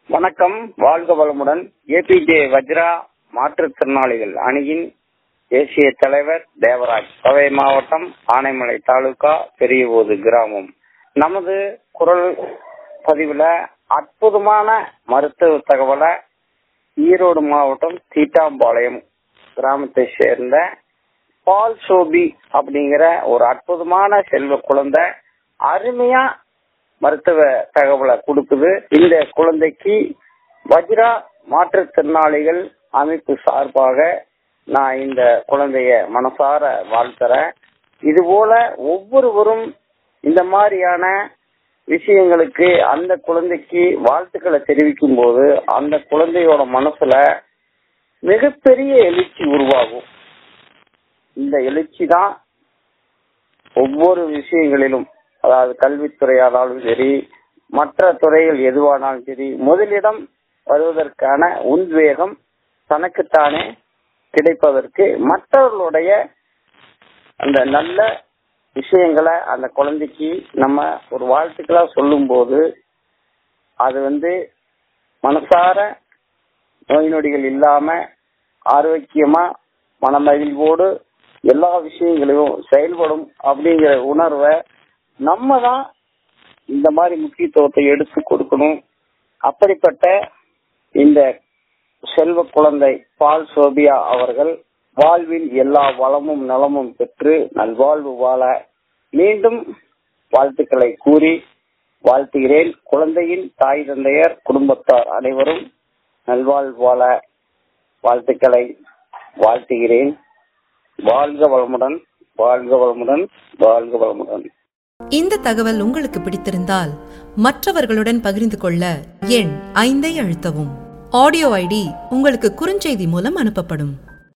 வணக்கம் வாழ்க வளமுடன் ஏபிஜே வஜ்ரா மாற்றுத்திறனாளிகள் அணியின் தேசிய தலைவர் தேவராஜ் கோவை மாவட்டம் ஆனைமலை தாலுகா பெரியபோது கிராமம் நமது குரல் பதிவுல அற்புதமான மருத்துவ தகவலை ஈரோடு மாவட்டம் தீட்டாம்பாளையம் கிராமத்தை சேர்ந்த பால் சோபி அப்படிங்கிற ஒரு அற்புதமான செல்வ குழந்தை அருமையா மருத்துவ தகவலை கொடுக்குது இந்த குழந்தைக்கு வஜ்ரா மாற்றுத்திறனாளிகள் அமைப்பு சார்பாக நான் இந்த குழந்தைய மனசார வாழ்த்துறேன் இது போல ஒவ்வொருவரும் இந்த மாதிரியான விஷயங்களுக்கு அந்த குழந்தைக்கு வாழ்த்துக்களை தெரிவிக்கும் போது அந்த குழந்தையோட மனசுல மிகப்பெரிய எழுச்சி உருவாகும் இந்த எழுச்சி தான் ஒவ்வொரு விஷயங்களிலும் அதாவது கல்வித்துறையானாலும் சரி மற்ற துறைகள் எதுவானாலும் சரி முதலிடம் வருவதற்கான உத்வேகம் தனக்குத்தானே கிடைப்பதற்கு மற்றவர்களுடைய அந்த நல்ல விஷயங்களை அந்த குழந்தைக்கு நம்ம ஒரு வாழ்த்துக்களா சொல்லும் போது அது வந்து மனசார நோய் நொடிகள் இல்லாம ஆரோக்கியமா மனமகிழ்வோடு எல்லா விஷயங்களையும் செயல்படும் அப்படிங்கிற உணர்வை நம்ம தான் இந்த மாதிரி முக்கியத்துவத்தை எடுத்து கொடுக்கணும் அப்படிப்பட்ட இந்த செல்வ குழந்தை பால் சோபியா அவர்கள் வாழ்வில் எல்லா வளமும் நலமும் பெற்று நல்வாழ்வு வாழ மீண்டும் வாழ்த்துக்களை கூறி வாழ்த்துகிறேன் குழந்தையின் தாய் தந்தையர் குடும்பத்தார் அனைவரும் நல்வாழ்வு வாழ வாழ்த்துக்களை வாழ்த்துகிறேன் வாழ்க வளமுடன் வாழ்க வளமுடன் வாழ்க வளமுடன் இந்த தகவல் உங்களுக்கு பிடித்திருந்தால் மற்றவர்களுடன் பகிர்ந்து கொள்ள எண் ஐந்தை அழுத்தவும் ஆடியோ ஐடி உங்களுக்கு குறுஞ்செய்தி மூலம் அனுப்பப்படும்